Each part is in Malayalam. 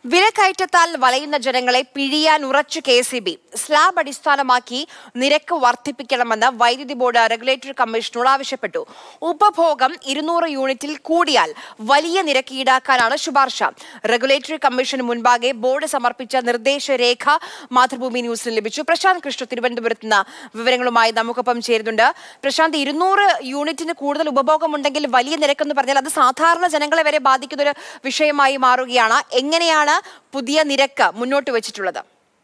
വിലക്കയറ്റത്താൽ വലയുന്ന ജനങ്ങളെ പിഴിയാൻ ഉറച്ചു കെ സി ബി സ്ലാബ് അടിസ്ഥാനമാക്കി നിരക്ക് വർദ്ധിപ്പിക്കണമെന്ന് വൈദ്യുതി ബോർഡ് റെഗുലേറ്ററി കമ്മീഷനോട് ആവശ്യപ്പെട്ടു ഉപഭോഗം ഇരുന്നൂറ് യൂണിറ്റിൽ കൂടിയാൽ വലിയ നിരക്ക് ഈടാക്കാനാണ് ശുപാർശ റെഗുലേറ്ററി കമ്മീഷന് മുൻപാകെ ബോർഡ് സമർപ്പിച്ച നിർദ്ദേശരേഖ മാതൃഭൂമി ന്യൂസിന് ലഭിച്ചു പ്രശാന്ത് കൃഷ്ണ തിരുവനന്തപുരത്ത് നിന്ന് വിവരങ്ങളുമായി നമുക്കൊപ്പം ചേരുന്നുണ്ട് പ്രശാന്ത് ഇരുന്നൂറ് യൂണിറ്റിന് കൂടുതൽ ഉപഭോഗമുണ്ടെങ്കിൽ വലിയ നിരക്കെന്ന് പറഞ്ഞാൽ അത് സാധാരണ ജനങ്ങളെ വരെ ബാധിക്കുന്ന ഒരു വിഷയമായി മാറുകയാണ് എങ്ങനെയാണ് പുതിയ നിരക്ക് മുന്നോട്ട് വെച്ചിട്ടുള്ളത്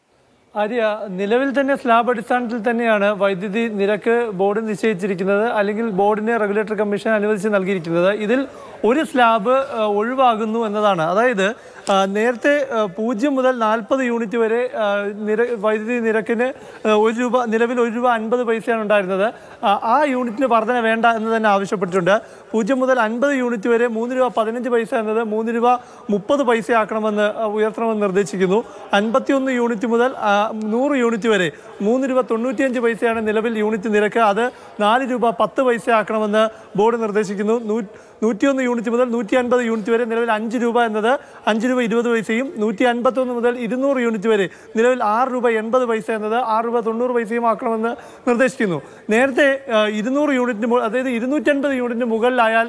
ആര്യ നിലവിൽ തന്നെ സ്ലാബ് അടിസ്ഥാനത്തിൽ തന്നെയാണ് വൈദ്യുതി നിരക്ക് ബോർഡ് നിശ്ചയിച്ചിരിക്കുന്നത് അല്ലെങ്കിൽ ബോർഡിന് റെഗുലേറ്ററി കമ്മീഷൻ അനുവദിച്ച് നൽകിയിരിക്കുന്നത് ഇതിൽ ഒരു സ്ലാബ് ആ, ഒഴിവാകുന്നു എന്നതാണ് അതായത് ആ, നേരത്തെ ആ, പൂജ്യം മുതൽ നാൽപ്പത് യൂണിറ്റ് വരെ ആ, നിര വൈദ്യുതി നിരക്കിന് ആ, ഒരു രൂപ നിലവിൽ ഒരു രൂപ അൻപത് പൈസയാണ് ഉണ്ടായിരുന്നത് ആ, ആ യൂണിറ്റിന് വർധന വേണ്ട എന്ന് തന്നെ ആവശ്യപ്പെട്ടിട്ടുണ്ട് പൂജ്യം മുതൽ അൻപത് യൂണിറ്റ് വരെ മൂന്ന് രൂപ പതിനഞ്ച് പൈസ എന്നത് മൂന്ന് രൂപ മുപ്പത് പൈസയാക്കണമെന്ന് ആ, ഉയർത്തണമെന്ന് നിർദ്ദേശിക്കുന്നു അൻപത്തിയൊന്ന് യൂണിറ്റ് മുതൽ ആ, നൂറ് യൂണിറ്റ് വരെ മൂന്ന് രൂപ തൊണ്ണൂറ്റിയഞ്ച് പൈസയാണ് നിലവിൽ യൂണിറ്റ് നിരക്ക് അത് നാല് രൂപ പത്ത് പൈസ ആക്കണമെന്ന് ബോർഡ് നിർദ്ദേശിക്കുന്നു നൂ- നൂറ്റിയൊന്ന് യൂണിറ്റ് മുതൽ നൂറ്റി അൻപത് യൂണിറ്റ് വരെ നിലവിൽ അഞ്ച് രൂപ എന്നത് അഞ്ച് രൂപ ഇരുപത് പൈസയും നൂറ്റി അൻപത്തൊന്ന് മുതൽ ഇരുന്നൂറ് യൂണിറ്റ് വരെ നിലവിൽ ആറ് രൂപ എൺപത് പൈസ എന്നത് ആറ് രൂപ തൊണ്ണൂറ് പൈസയും ആക്കണമെന്ന് നിർദ്ദേശിക്കുന്നു നേരത്തെ ആ, ഇരുന്നൂറ് യൂണിറ്റിന് മു- അതായത് ഇരുന്നൂറ്റൻപത് യൂണിറ്റിന് മുകളിലായാൽ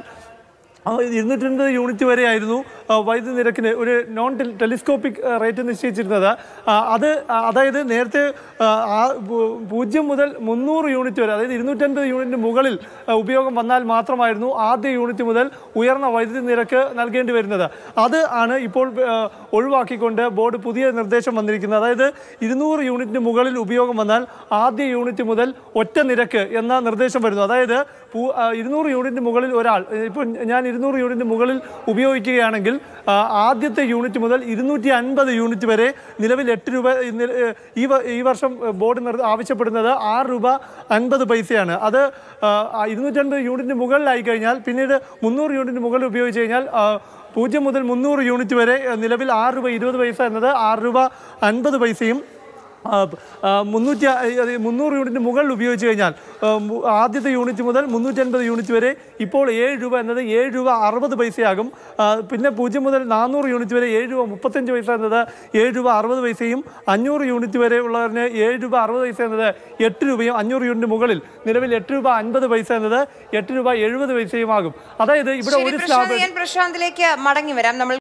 ആ, ഇരുന്നൂറ്റൻപത് യൂണിറ്റ് വരെയായിരുന്നു ആ, വൈദ്യുതി നിരക്കിന് ഒരു നോൺ ടെൽ- ടെലിസ്കോപ്പിക് ആ, റേറ്റ് നിശ്ചയിച്ചിരുന്നത് ആ, അത് ആ, അതായത് നേരത്തെ ആ, ആ, പൂ- പൂജ്യം മുതൽ മുന്നൂറ് യൂണിറ്റ് വരെ അതായത് ഇരുന്നൂറ്റൻപത് യൂണിറ്റിന് മുകളിൽ ആ, ഉപയോഗം വന്നാൽ മാത്രമായിരുന്നു ആദ്യ യൂണിറ്റ് മുതൽ ഉയർന്ന വൈദ്യുതി നിരക്ക് നൽകേണ്ടി വരുന്നത് അത് ആണ് ഇപ്പോൾ ആ, ഒഴിവാക്കിക്കൊണ്ട് ബോർഡ് പുതിയ നിർദ്ദേശം വന്നിരിക്കുന്നത് അതായത് ഇരുന്നൂറ് യൂണിറ്റിന് മുകളിൽ ഉപയോഗം വന്നാൽ ആദ്യ യൂണിറ്റ് മുതൽ ഒറ്റ നിരക്ക് എന്ന നിർദ്ദേശം വരുന്നു അതായത് പൂ- ആ, ഇരുന്നൂറ് യൂണിറ്റിന് മുകളിൽ ഒരാൾ ഇപ്പോൾ ഞാൻ ഇരുന്നൂറ് യൂണിറ്റിന് മുകളിൽ ഉപയോഗിക്കുകയാണെങ്കിൽ ആ, ആദ്യത്തെ യൂണിറ്റ് മുതൽ ഇരുന്നൂറ്റി അൻപത് യൂണിറ്റ് വരെ നിലവിൽ എട്ട് രൂപ ഇന്ന് ഈ വ- ഈ വർഷം ബോർഡ് നിർ- ആവശ്യപ്പെടുന്നത് ആറ് രൂപ അൻപത് പൈസയാണ് അത് ഇരുന്നൂറ്റി അൻപത് യൂണിറ്റിന് മുകളിലായി കഴിഞ്ഞാൽ പിന്നീട് മുന്നൂറ് യൂണിറ്റിന് മുകളിൽ ഉപയോഗിച്ച് കഴിഞ്ഞാൽ ആ, പൂജ്യം മുതൽ മുന്നൂറ് യൂണിറ്റ് വരെ ആ, നിലവിൽ ആറ് രൂപ ഇരുപത് പൈസ എന്നത് ആറ് രൂപ അൻപത് പൈസയും ആ, ആ, മുന്നൂറ്റി അ- അത് മുന്നൂറ് യൂണിറ്റിന് മുകളിൽ ഉപയോഗിച്ച് കഴിഞ്ഞാൽ ആ, മു- ആദ്യത്തെ യൂണിറ്റ് മുതൽ മുന്നൂറ്റി അൻപത് യൂണിറ്റ് വരെ ഇപ്പോൾ ഏഴ് രൂപ എന്നത് ഏഴ് രൂപ അറുപത് പൈസയാകും ആ, പിന്നെ പൂജ്യം മുതൽ നാനൂറ് യൂണിറ്റ് വരെ ഏഴ് രൂപ മുപ്പത്തഞ്ച് പൈസ എന്നത് ഏഴ് രൂപ അറുപത് പൈസയും അഞ്ഞൂറ് യൂണിറ്റ് വരെ ഉള്ളവരിന് ഏഴ് രൂപ അറുപത് പൈസ എന്നത് എട്ട് രൂപയും അഞ്ഞൂറ് യൂണിറ്റ് മുകളിൽ നിലവിൽ എട്ട് രൂപ അൻപത് പൈസ എന്നത് എട്ട് രൂപ എഴുപത് പൈസയും ആകും അതായത് ഇവിടെ ശരി ഒരു പ്രശാന്ത് സ്ലാബ് ഞാൻ പ്രശാന്തിലേക്ക് മടങ്ങി വരാം നമ്മൾ